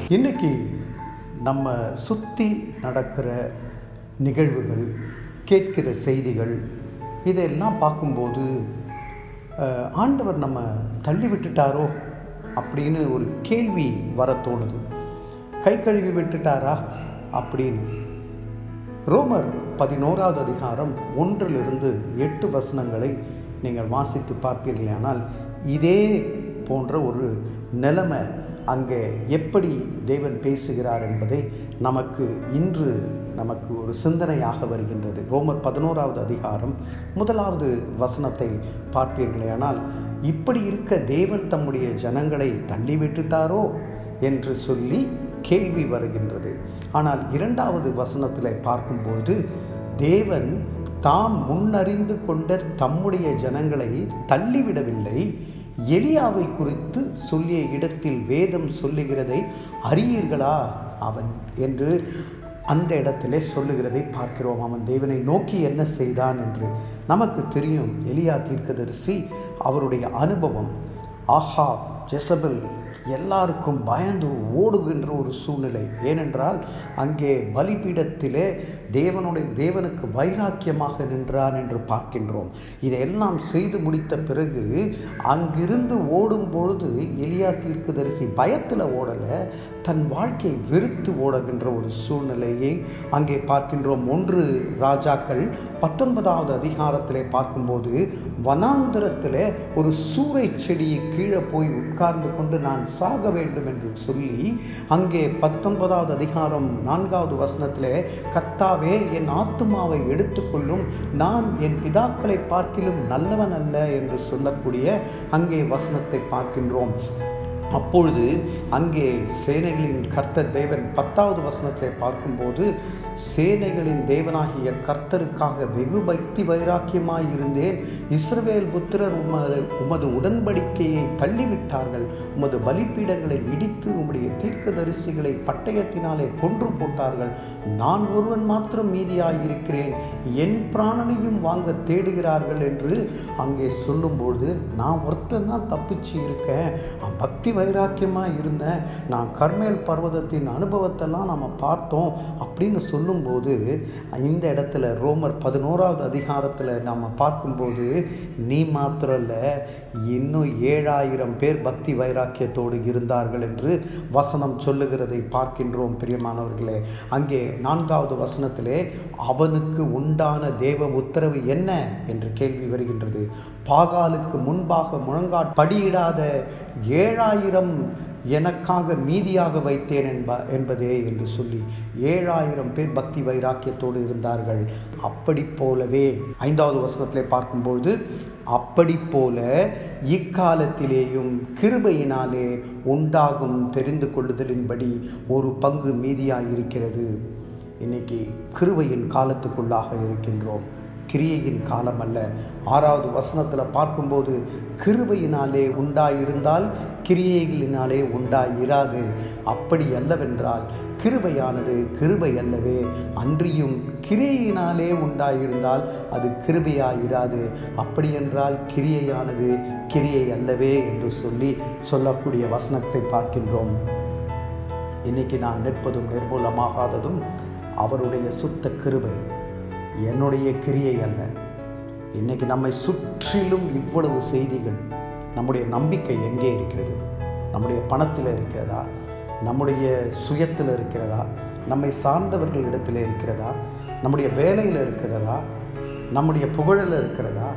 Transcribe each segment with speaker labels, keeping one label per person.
Speaker 1: இன்னைக்கு நம்ம சுற்றி நடக்கிற நிகழ்வுகள் கேட்கிற செய்திகள் இதையெல்லாம் பார்க்கும்போது அஹ், ஆண்டவர் நம்ம தள்ளி விட்டுட்டாரோ அப்படின்னு ஒரு கேள்வி வர தோணுது கை கழுவி விட்டுட்டாரா அப்படின்னு ரோமர் பதினோராவது அதிகாரம் ஒன்றிலிருந்து எட்டு வசனங்களை நீங்கள் வாசித்து பார்ப்பீர்களானால் இதே போன்ற ஒரு நிலைமை அங்கே எப்படி தேவன் பேசுகிறார் என்பதை நமக்கு இன்று நமக்கு ஒரு சிந்தனையாக வருகின்றது ரோமர் பதினோராவது அதிகாரம் முதலாவது வசனத்தை பார்ப்பீர்களேயானால் இப்படி இருக்க தேவன் தம்முடைய ஜனங்களை தள்ளி விட்டுட்டாரோ என்று சொல்லி கேள்வி வருகின்றது ஆனால் இரண்டாவது வசனத்தில் பார்க்கும்போது தேவன் தாம் முன்னறிந்து கொண்ட தம்முடைய ஜனங்களை தள்ளிவிடவில்லை எலியாவை குறித்து சொல்லிய இடத்தில் வேதம் சொல்லுகிறதை அறியீர்களா அவன் என்று அந்த இடத்திலே சொல்லுகிறதை பார்க்கிறோம் அவன் தேவனை நோக்கி என்ன செய்தான் என்று நமக்கு தெரியும் எலியா தீர்க்கதரிசி அவருடைய அனுபவம் ஆஹா ஜெசபல் எல்லாருக்கும் பயந்து ஓடுகின்ற ஒரு சூழ்நிலை ஏனென்றால் அங்கே பலிபீடத்திலே தேவனுடைய தேவனுக்கு வைராக்கியமாக நின்றான் என்று பார்க்கின்றோம் இதையெல்லாம் செய்து முடித்த பிறகு அங்கிருந்து ஓடும் பொழுது எலியா தீர்க்கதரிசி பயத்தில் ஓடலை தன் வாழ்க்கையை வெறுத்து ஓடுகின்ற ஒரு சூழ்நிலையை அங்கே பார்க்கின்றோம் ஒன்று ராஜாக்கள் பத்தொன்பதாவது அதிகாரத்திலே பார்க்கும்போது வனாந்தரத்தில் ஒரு சூறை செடியை கீழே போய் உட்கார்ந்து கொண்டு நான் சாக வேண்டும் என்று சொல்லி அங்கே பத்தொன்பதாவது அதிகாரம் நான்காவது வசனத்திலே கத்தாவே என் ஆத்துமாவை எடுத்துக்கொள்ளும் நான் என் பிதாக்களை பார்க்கிலும் நல்லவன் அல்ல என்று சொல்லக்கூடிய அங்கே வசனத்தை பார்க்கின்றோம் அப்பொழுது அங்கே சேனைகளின் கர்த்தர் தேவன் பத்தாவது வசனத்திலே பார்க்கும்போது சேனைகளின் தேவனாகிய கர்த்தருக்காக வெகு பக்தி வைராக்கியமாய் இருந்தேன் இஸ்ரவேல் புத்திரர் உமது உமது உடன்படிக்கையை தள்ளிவிட்டார்கள் உமது பலிப்பீடங்களை இடித்து உம்முடைய தீர்க்கதரிசிகளை பட்டயத்தினாலே கொன்று போட்டார்கள் நான் ஒருவன் மாத்திரம் மீதியாய் இருக்கிறேன் என் பிராணனையும் வாங்க தேடுகிறார்கள் என்று அங்கே சொல்லும்போது நான் ஒருத்தன் தான் தப்பிச்சு இருக்கேன் நான் பக்தி வைராக்கியமாக இருந்தேன் நான் கர்மேல் பர்வதத்தின் அனுபவத்தெல்லாம் நம்ம பார்த்தோம் அப்படின்னு சொல்லும்போது இந்த இடத்துல ரோமர் பதினோராவது அதிகாரத்தில் நம்ம பார்க்கும்போது நீ மாத்திரம் இல்லை இன்னும் ஏழாயிரம் பேர் பக்தி வைராக்கியத்தோடு இருந்தார்கள் என்று வசனம் சொல்லுகிறதை பார்க்கின்றோம் பிரியமானவர்களே அங்கே நான்காவது வசனத்திலே அவனுக்கு உண்டான தேவ உத்தரவு என்ன என்று கேள்வி வருகின்றது பாகாலுக்கு முன்பாக முழங்காட் படியிடாத ஏழாயிரம் எனக்காக மீதியாக வைத்தேன் என்ப என்பதே என்று சொல்லி ஏழாயிரம் பேர் பக்தி வைராக்கியத்தோடு இருந்தார்கள் அப்படி போலவே ஐந்தாவது வசனத்திலே பார்க்கும்பொழுது அப்படி போல இக்காலத்திலேயும் கிருபையினாலே உண்டாகும் தெரிந்து கொள்ளுதலின்படி ஒரு பங்கு மீதியாக இருக்கிறது இன்னைக்கு கிருபையின் காலத்துக்குள்ளாக இருக்கின்றோம் கிரியையின் காலம் அல்ல ஆறாவது வசனத்தில் பார்க்கும்போது கிருபையினாலே உண்டாயிருந்தால் கிரியைகளினாலே உண்டாயிராது அப்படி அல்லவென்றால் கிருபையானது கிருபை அல்லவே அன்றியும் கிரியையினாலே உண்டாயிருந்தால் அது கிருபையாயிராது அப்படியென்றால் கிரியையானது கிரியை அல்லவே என்று சொல்லி சொல்லக்கூடிய வசனத்தை பார்க்கின்றோம் இன்னைக்கு நான் நிற்பதும் நிர்மூலமாகாததும் அவருடைய சுத்த கிருபை என்னுடைய கிரியை அல்ல இன்னைக்கு நம்மை சுற்றிலும் இவ்வளவு செய்திகள் நம்முடைய நம்பிக்கை எங்கே இருக்கிறது நம்முடைய பணத்தில் இருக்கிறதா நம்முடைய சுயத்தில் இருக்கிறதா நம்மை சார்ந்தவர்கள் இடத்துல இருக்கிறதா நம்முடைய வேலையில் இருக்கிறதா நம்முடைய புகழில் இருக்கிறதா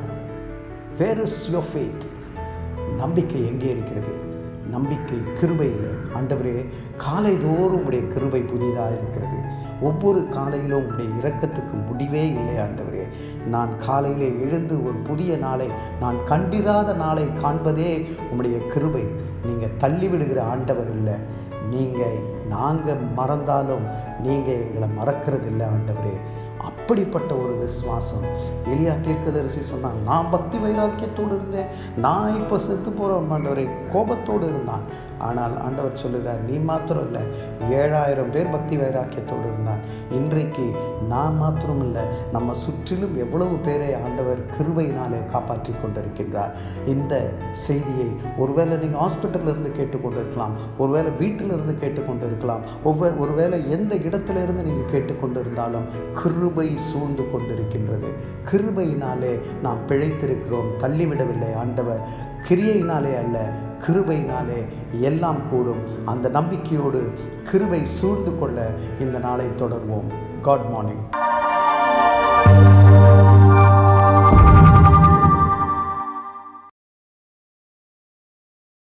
Speaker 1: வேர் இஸ் யோர் ஃபேத் நம்பிக்கை எங்கே இருக்கிறது நம்பிக்கை கிருபையில் ஆண்டவரே காலைதோறும் உடைய கிருபை புதிதாக இருக்கிறது ஒவ்வொரு காலையிலும் உடைய இரக்கத்துக்கு முடிவே இல்லை ஆண்டவரே நான் காலையிலே எழுந்து ஒரு புதிய நாளை நான் கண்டிராத நாளை காண்பதே உம்முடைய கிருபை நீங்கள் தள்ளிவிடுகிற ஆண்டவர் இல்லை நீங்கள் நாங்கள் மறந்தாலும் நீங்கள் எங்களை மறக்கிறது இல்லை ஆண்டவரே அப்படி அப்படிப்பட்ட ஒரு விசுவாசம் எலியா தீர்க்கதரிசி சொன்னான் நான் பக்தி வைராக்கியத்தோடு இருந்தேன் நான் இப்போ செத்து போகிறோம் ஆண்டவரை கோபத்தோடு இருந்தான் ஆனால் ஆண்டவர் சொல்லுகிறார் நீ மாத்திரம் இல்லை ஏழாயிரம் பேர் பக்தி வைராக்கியத்தோடு இருந்தான் இன்றைக்கு நான் மாத்திரம் இல்லை நம்ம சுற்றிலும் எவ்வளவு பேரை ஆண்டவர் கிருபையினாலே காப்பாற்றி கொண்டிருக்கின்றார் இந்த செய்தியை ஒருவேளை நீங்கள் ஹாஸ்பிட்டலில் இருந்து கேட்டுக்கொண்டிருக்கலாம் ஒருவேளை வீட்டில் இருந்து கேட்டுக்கொண்டு இருக்கலாம் ஒவ்வொரு ஒருவேளை எந்த இடத்துல இருந்து நீங்கள் கேட்டுக்கொண்டு இருந்தாலும் கிருபை சூழ்ந்து கொண்டிருக்கின்றது கிருபையினாலே நாம் பிழைத்திருக்கிறோம் தள்ளிவிடவில்லை ஆண்டவர் கிரியையினாலே அல்ல கிருபையினாலே எல்லாம் கூடும் அந்த நம்பிக்கையோடு கிருபை சூழ்ந்து கொள்ள இந்த நாளை தொடர்வோம் காட் மார்னிங்